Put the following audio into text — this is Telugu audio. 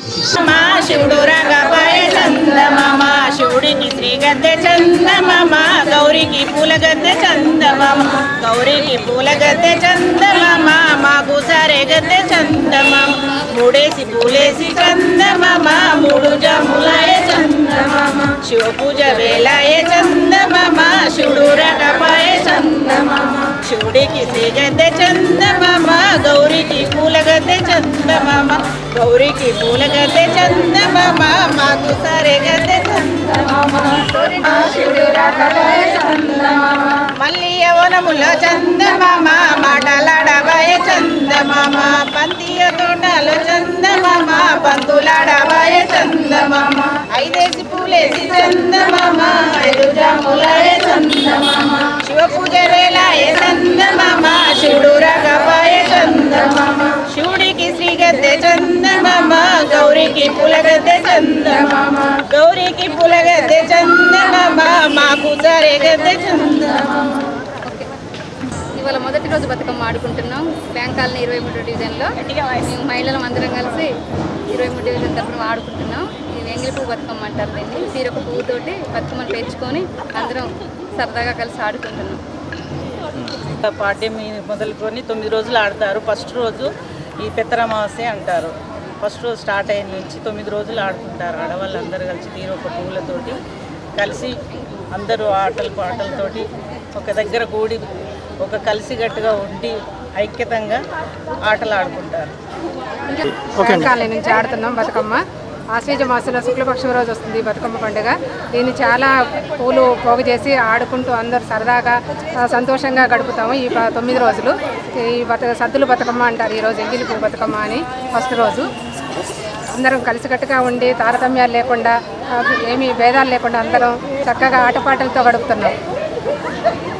మా శివుడు రంగపాయ చందమామ శివుడికి శ్రీ గద్దె చందమామ గౌరికి పూల గద్దె చందమామ గౌరికి పూల గద్దె చందమామ మాకు సరే గద్దె చందమామ మూడేసి పూలేసి చందమామ మూడు జాములాయ చందమామ శివ పూజ వేలాయ చందమామ శివుడు రంగపాయ చందమామ శివుడికి శ్రీ గద్దె చందమామ గౌరికి పూల గద్దె చందమామ గౌరికి పూల గద్దె చందమామ మాకు సరే గద్దె చందమామ శివుడు రాకపాయ చందమామ మళ్ళీ యవనముల చందమామ మాటలాడబాయ చందమామ పందియ తోటలో చందమామ పంతులాడబాయ చందమామ ఐదేసి పూలేసి చందమామ ఐదు జాములాయ చందమామ శివ పూజ వేలాయ చందమామ శివుడు రగపాయ చందమామ శివుడికి శ్రీ గద్దె చందమామ గౌరికి పులగద్దె చందమామ గౌరికి పులగద్దె చందమామ మాకు సరే గద్దె చందమామ ఇవాళ మొదటి రోజు బతుకమ్మ ఆడుకుంటున్నాం బ్యాంక్ కాలనీ ఇరవై మూడు డివిజన్లో మేము మహిళలం అందరం కలిసి ఇరవై మూడు డివిజన్ తరఫున ఆడుకుంటున్నాం ఇది ఎంగిలి పువ్వు బతుకమ్మ అంటారు దీన్ని తీరొక పువ్వుతోటి బతుకమ్మను పేర్చుకొని అందరం సరదాగా కలిసి ఆడుకుంటున్నాం పాడ్యం మొదలుకొని తొమ్మిది రోజులు ఆడతారు ఫస్ట్ రోజు ఈ పెత్తరమావాస్య అంటారు ఫస్ట్ రోజు స్టార్ట్ అయిన నుంచి తొమ్మిది రోజులు ఆడుకుంటారు ఆడవాళ్ళు అందరూ కలిసి తీరొక పువ్వులతోటి కలిసి అందరూ ఆటలు పాటలతోటి ఒక దగ్గర కూడి ఒక కలిసిగట్టుగా ఉండి ఐక్యతంగా ఆటలు ఆడుకుంటారు బ్యాంక్ కాలనీ నుంచి ఆడుతున్నాం బతుకమ్మ ఆశ్వేజ మాసంలో శుక్లపక్షం రోజు వస్తుంది ఈ బతుకమ్మ పండుగ దీన్ని చాలా పూలు పోగు చేసి ఆడుకుంటూ అందరూ సరదాగా ఆ, సంతోషంగా గడుపుతాము ఈ ప- తొమ్మిది రోజులు ఈ బత సద్దులు బతుకమ్మ అంటారు ఈరోజు ఎంగిలి పువ్వు బతుకమ్మ అని ఫస్ట్ రోజు అందరం కలిసికట్టుగా ఉండి తారతమ్యాలు లేకుండా ఆ, ఏమీ భేదాలు లేకుండా అందరం చక్కగా ఆటపాటలతో గడుపుతున్నాం